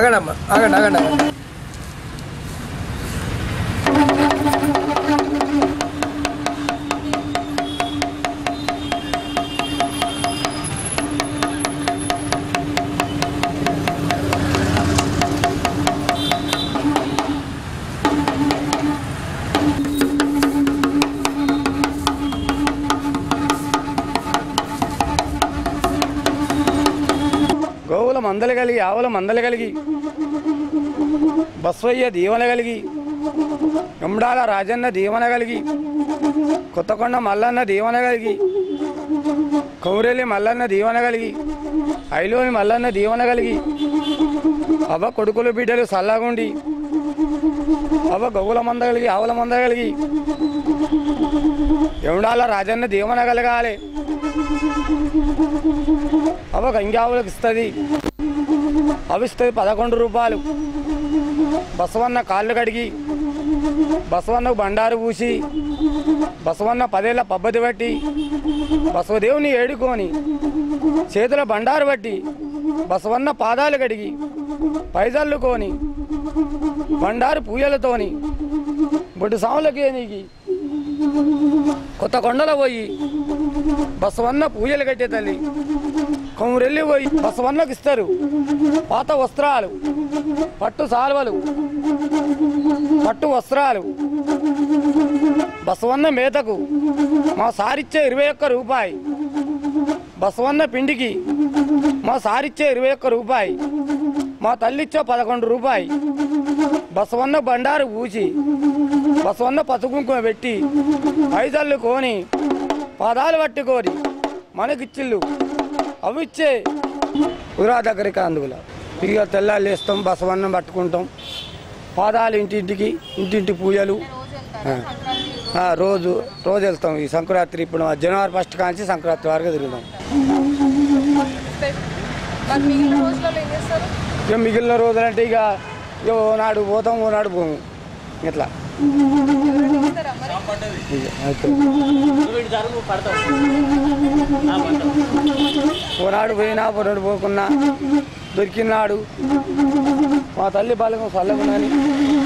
ఆగండి అమ్మా ఆగండి ఆగండి ఆగండి గోవుల మందలు కలిగి ఆవుల మందలు కలిగి బస్వయ్య దీవెన కలిగి ఎమ్డాల రాజన్న దీవెన కలిగి కొత్తకొండ మల్లన్న దీవెన కలిగి కౌరెల్లి మల్లన్న దీవెన కలిగి ఐలోని మల్లన్న దీవెన కలిగి అవ్వ కొడుకులు బిడ్డలు సల్లగుండి అవ్వ గోవుల మంద కలిగి ఆవుల మంద కలిగి ఎముడాల రాజన్న దీవెన కలగాలి అవ గంగావులకు ఇస్తుంది అవి ఇస్తుంది పదకొండు రూపాయలు బసవన్న కాళ్ళు కడిగి బసవన్నకు బండారు పూసి బసవన్న పదేళ్ళ పబ్బతి పట్టి బసవదేవుని ఏడుకొని చేతుల బండారు పట్టి బసవన్న పాదాలు కడిగి పైజల్లుకొని బండారు పూయలతోని బొడ్డు సాములకి నీకి కొత్త కొండలో పోయి బసవన్న పూజలు కట్టే తల్లి కొమురెల్లి పోయి బసవన్నకు ఇస్తారు పాత వస్త్రాలు పట్టు సాల్వలు పట్టు వస్త్రాలు బసవన్న మేతకు మా సారిచ్చే ఇరవై ఒక్క రూపాయి బసవన్న పిండికి మా సారిచ్చే ఇరవై ఒక్క రూపాయి మా తల్లిచ్చే పదకొండు రూపాయి బసవన్న బండారు పూసి బసవన్న పసుకుంకుమ పెట్టి ఐదళ్ళు కోని పాదాలు పట్టుకొని మనకిచ్చిళ్ళు అవి ఇచ్చే ఉరా దగ్గరికి అందుకుల ఇక తెల్లాలు వేస్తాం బసవన్నం పట్టుకుంటాం పాదాలు ఇంటింటికి ఇంటింటి పూజలు ఆ. ఆ, రోజు రోజు వెళ్తాం ఈ సంక్రాంతి ఇప్పుడు జనవరి ఫస్ట్ కాంచి సంక్రాంతి వరకు తిరుగుతాం మరి మిగిలిన రోజులలో ఏం చేస్తారు ఇక మిగిలిన రోజులంటే ఇక ఇక ఓనాడు పోతాం ఓనాడు పోము ఇట్లా ఎవరైనా ఇస్తారా మరి ఇక అయితే ఓనాడు పోయినా పొరడు పోకున్నా దొరికినాడు మా తల్లి బలగం చల్లగునని